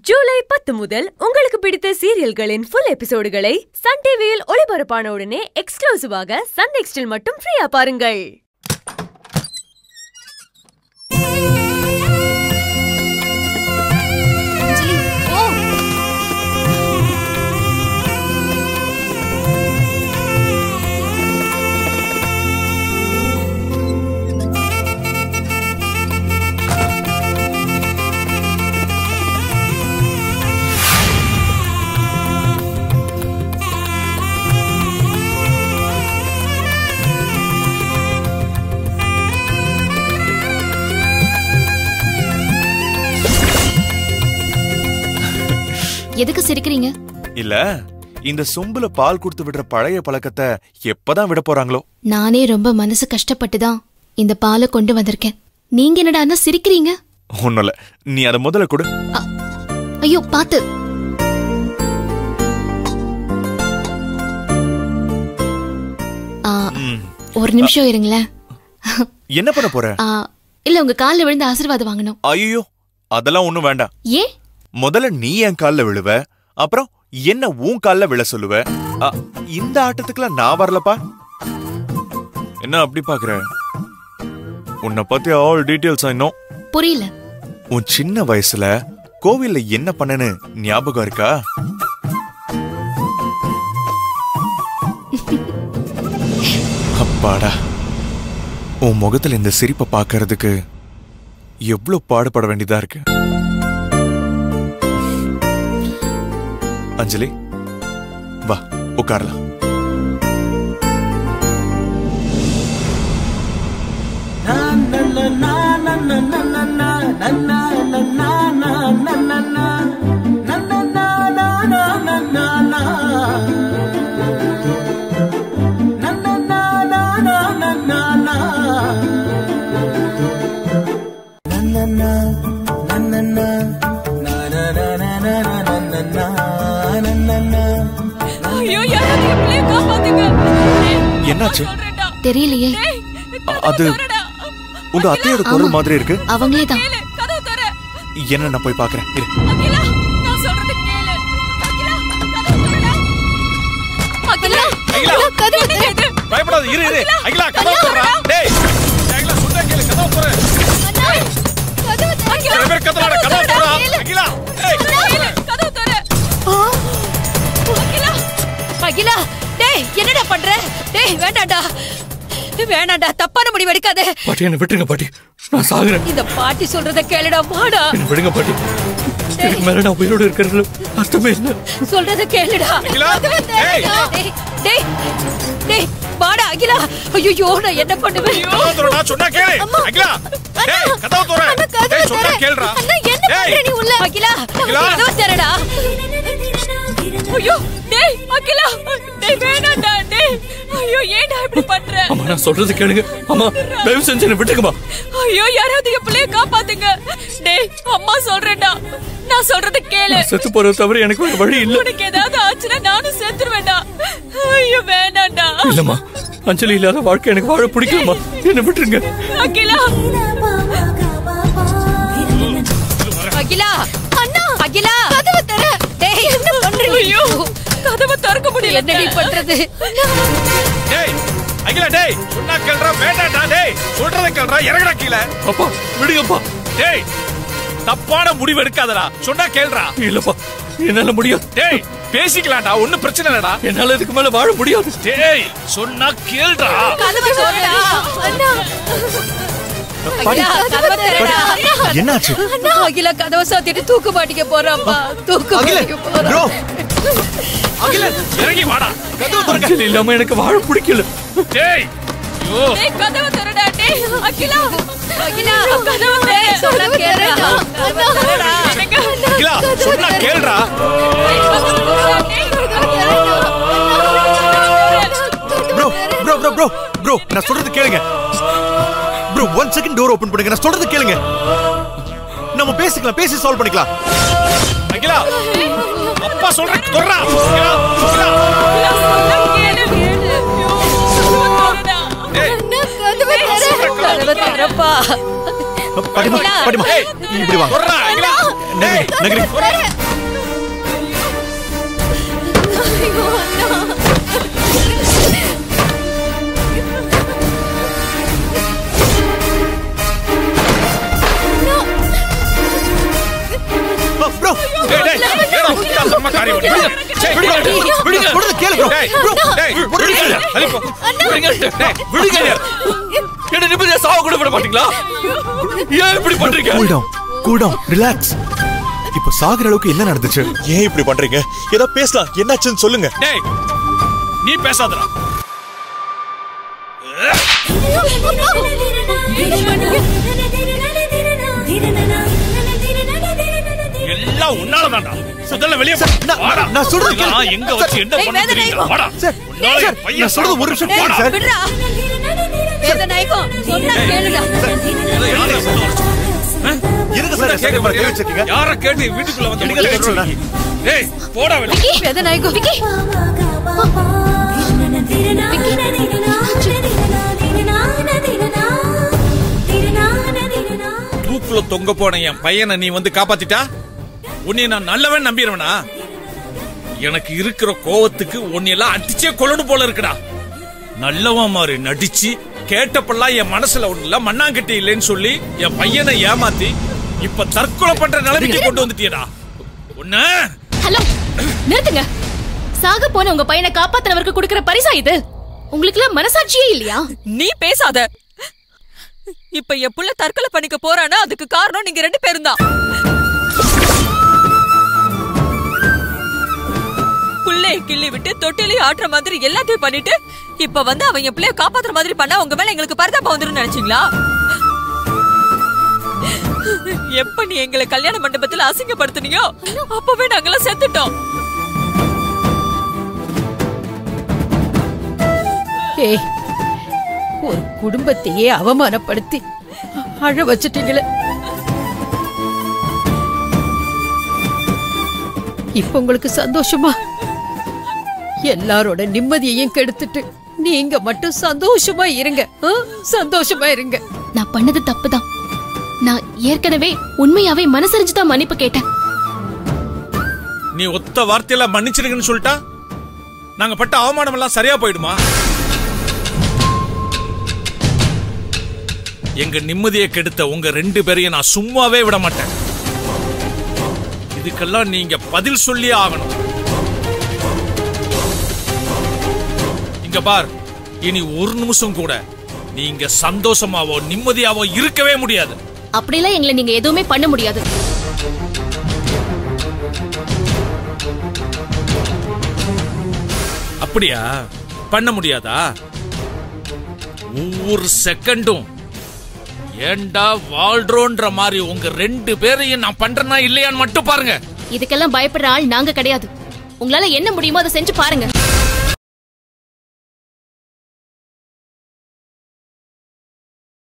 ஜூலை பத்து முதல் உங்களுக்கு பிடித்த சீரியல்களின் ஃபுல் எபிசோடுகளை சன் டிவியில் ஒளிபரப்பான உடனே எக்ஸ்க்ளூசிவாக சன் நெக்ஸ்டில் மட்டும் ஃப்ரீயா பாருங்கள் அஞ்சலி ஓ எதுக்கு சிரிக்கிறீங்க இல்ல இந்த சொம்புல பால் கொடுத்து விடுற பழைய பழக்கத்தை எப்பதான் விட போறாங்களோ நானே ரொம்ப மனசு கஷ்டப்பட்டு தான் இந்த பாலை கொண்டு வந்திருக்கேன் நீங்க என்னடான்னா சிரிக்கிறீங்க ஒண்ணும் இல்ல நீ அதை முதல்ல கொடு ஐயோ பாத்து ஆ, ம். ஒரு நிமிஷம் இருங்களேன் என்ன பண்ண போற ஆ, இல்ல உங்க கால்ல விழுந்து ஆசீர்வாதம் வாங்கணும் ஐயோ அதெல்லாம் ஒண்ணும் வேண்டாம் ஏன் முதல்ல நீ என் கால்ல விழுவ அப்புறம் என்ன உன் கால்ல விழ சொல்லுவ அ, இந்த ஆட்டத்துக்குலாம் நான் வரலப்பா என்ன அப்படி பாக்குற உன்னை பத்தி ஆல் டீடைல்ஸ் இன்னும் புரியல உன் சின்ன வயசுல கோவில்ல என்ன பண்ணனு ஞாபகம் இருக்கா அப்பாடா உன் முகத்துல இந்த சிரிப்பை பார்க்கறதுக்கு எவ்வளவு பாடுபட வேண்டியதா இருக்கு அஞ்சலி வா உட்காரலாம் ஐயோ யாராவது என் பிள்ளைய காப்பாத்துங்க என்னாச்சு தெரியலையே அ- அது உங்க அத்தையோட குரல் மாதிரி இருக்கு அவங்களே தான் கதவு தர என்ன நான் போய் பாக்குறேன் இரு அகிலா நான் சொல்றது கேளு அகிலா கதவு தரடா அகிலா அகிலா! கதவு தர பயப்படாத இரு இரு அகிலா கதவு போடுறா டேய் அகிலா சொன்னா கேளு கதவு போற சில பேர் கதறாட கதவு போடுறா அகிலா டேய் கதவு தர அகிலா அகிலா டேய் என்னடா பண்ற டேய் வேண்டாம்டா வேணாம்டா தப்பான முடிவு எடுக்காத பாட்டி என்ன விட்டுருங்க பாட்டி நான் சாகுறேன் இந்த பாட்டி சொல்றத கேளுடா வாடா என்ன விடுங்க பாட்டி இதுக்கு மேல நான் உயிரோடு இருக்கிறதுல அர்த்தமே இல்லை சொல்றத கேளுடா அகிலா டேய் டேய் டேய் டேய் வாடா அகிலா ஐயோ நான் என்ன பண்ணுவேன் கதவு தர நான் சொன்னா கேளு அகிலா டேய் கதவு தர டேய் சொன்னா கேளுடா டேய் அகிலா அகிலா! கதவு திறடா ஐயோ டேய் அகிலா டேய் வேணாம்டா டேய் ஐயோ ஏன்டா இப்படி பண்ற அம்மா நான் சொல்றது கேளுங்க அம்மா தயவு செஞ்சு என்ன விட்டுருங்கம்மா ஐயோ யாராவது என் பிள்ளைய காப்பாத்துங்க டேய் அம்மா சொல்றேன்டா நான் சொல்றத கேளு நான் செத்து போறது தவிர எனக்கு வேற வழி இல்ல உனக்கு ஏதாவது ஆச்சுன்னா நானும் செத்துருவேன்டா ஐயோ வேணாம்டா இல்லம்மா அஞ்சலி இல்லாத வாழ்க்கை எனக்கு வாழ பிடிக்கலம்மா என்ன விட்டுருங்க அகிலா அகிலா அண்ணா அகிலா கதவு தர டேய் என்ன பண்றீங்க ஐயோ கதவை திறக்க முடியல என்னடி பண்றது டேய் அகிலா டேய் சொன்னா கேளுடா வேண்டாம்டா டேய் சொல்றத கேளுடா இறங்கடா கீழ அப்பா விடுங்கப்பா டேய் தப்பான முடிவு எடுக்காதடா சொன்னா கேளுடா இல்லப்பா என்னால முடியாது டேய் பேசிக்கலாம்டா ஒண்ணும் பிரச்சனை இல்லடா என்னால இதுக்கு மேல வாழ முடியாது டேய் சொன்னா கேளுடா கதவு திறடா அண்ணா அகிலா கதவு திறடா என்னாச்சு அண்ணா அகிலா கதவை சாத்திட்டு தூக்கு மாட்டிக்க போறாப்பா தூக்கு மாட்டிக்க போறா அகில இறங்கி வாடா அஞ்சலி இல்லாம எனக்கு வாழ பிடிக்கல டேய் ஐயோ டேய் கதவை திறடா டேய் அகிலா அகிலா கதவை திற சொன்னா கேளுடா கதவை திறடா அகிலா சொன்னா கேளுடா bro bro bro bro bro நான் சொல்றது கேளுங்க bro one second door open பண்ணுங்க நான் சொல்றது கேளுங்க நம்ம பேசிக்கலாம் பேசி சால்வ் பண்ணிக்கலாம் அகிலா அப்பா சொல்றேன் தொடுறா அகிலா, அகிலா. டேய், கதவை திறப்பா படிமா படிமா இப்படி வாங்க நகரி, நகரி. டேய், டேய், ஏடா, முட்டாள்தனமா காரியம் பண்ணி. டேய், விடுங்க, விடுங்க. விடுங்க, சொல்றத கேளு bro. டேய், Bro, டேய், ஒரு விடுங்க. நிமிஷம். தள்ளி போ. விடுங்க. டேய், விடுங்க. என்ன நிம்மதியா சாவ கூட விட மாட்டீங்களா ஏன் இப்படி பண்றீங்க Cool down, cool down, relax. இப்ப சாகுற அளவுக்கு என்ன நடந்துச்சு ஏன் இப்படி பண்றீங்க ஏதோ பேசலாம் என்னாச்சுன்னு சொல்லுங்க டேய் நீ பேசாதடா எல்லாம் உன்னால தான்டா முதல்ல வெளியே போ. நான்- வாடா. நான் சொல்றது கேளு. இதெல்லாம் எங்க வச்சு என்ன டேய், பண்ண வேதனை தெரியல ஆகும். வாடா சார், உன்னால சார், என் பையன் நான் சொல்றது ஒரு நிமிஷம் கேளு, சார். விடுறா வேதநாயகம் சொன்னா கேளுடா ஏதோ யாரையா சொல்ல வர சொன்ன? ஆ? இருங்க சார், கேட்க கேட்க கேள்வி வச்சிருக்கீங்க. யார கேட்டு வீட்டுக்குள்ள வந்து எனக்கு உள்ள தெரியல. டேய் போடா வெளியே வேதநாயகம் விக்கி தூக்குல தொங்க போன என் பையனை நீ வந்து காப்பாத்திட்டா உன்னை நான் நல்லவன் நம்பிடுவனா எனக்கு இருக்கிற கோவத்துக்கு உன்னையெல்லாம் அடிச்சே கொள்ளணும் போல இருக்குடா நல்லவன் மாதிரி நடிச்சு கேட்டப்பெல்லாம் என் மனசுல ஒண்ணு இல்ல மண்ணாங்கட்டி இல்லைன்னு சொல்லி என் பையனை ஏமாத்தி இப்ப தற்கொலை பண்ற நிலைமைக்கு கொண்டு வந்துட்டியடா உன்ன ஹலோ நிறுத்துங்க சாக போன உங்க பையனை காப்பாத்துறவருக்கு கொடுக்கிற பரிசா இது உங்களுக்கு மனசாட்சியே இல்லையா நீ பேசாத இப்ப என் புள்ள தற்கொலை பண்ணிக்க போறானா அதுக்கு காரணம் நீங்க ரெண்டு பேரும் தான் புள்ளைய கிள்ளி விட்டு தொட்டிலையும் ஆட்டுற மாதிரி எல்லாத்தையும் பண்ணிட்டு இப்ப வந்து அவன் என் பிள்ளைய காப்பாத்துற மாதிரி பண்ணா உங்க மேல எங்களுக்கு பரிதாபம் வந்துரும் நினைச்சீங்களா எப்ப நீ எங்களை கல்யாண மண்டபத்துல அசிங்கப்படுத்துனீயோ அப்பவே நாங்கெல்லாம் செத்துட்டோம் ஏய் ஒரு குடும்பத்தையே அவமானப்படுத்தி அழ வச்சிட்டீங்களே இப்ப உங்களுக்கு சந்தோஷமா எல்லாரோட நிம்மதியையும் கெடுத்துட்டு நீங்க மட்டும் சந்தோஷமா இருங்க ஆ? சந்தோஷமா இருங்க நான் பண்ணது தப்புதான் நான் ஏற்கனவே உண்மையாவே மனசறிஞ்சுதான் மன்னிப்பு கேட்டேன் நீ ஒத்த வார்த்தையில மன்னிச்சிருங்கன்னு சொல்லிட்டா நாங்க பட்ட அவமானம் எல்லாம் சரியா போயிடுமா எங்க நிம்மதியை கெடுத்த உங்க ரெண்டு பேரையும் நான் சும்மாவே விட மாட்டேன் இதுக்கெல்லாம் நீங்க பதில் சொல்லியே ஆகணும் இங்க பார் இனி ஒரு நிமிஷம் கூட நீங்க சந்தோஷமாவோ நிம்மதியாவோ இருக்கவே முடியாது அப்படிலாம் எங்களை நீங்க எதுவுமே பண்ண முடியாது அப்படியா பண்ண முடியாதா ஒவ்வொரு செகண்டும் ஏண்டா வாழ்றோன்ற மாதிரி உங்க ரெண்டு பேரையும் நான் பண்றேனா இல்லையான்னு மட்டும் பாருங்க இதுக்கெல்லாம் பயப்படுற ஆள் நாங்க கிடையாது உங்களால என்ன முடியுமோ அதை செஞ்சு பாருங்க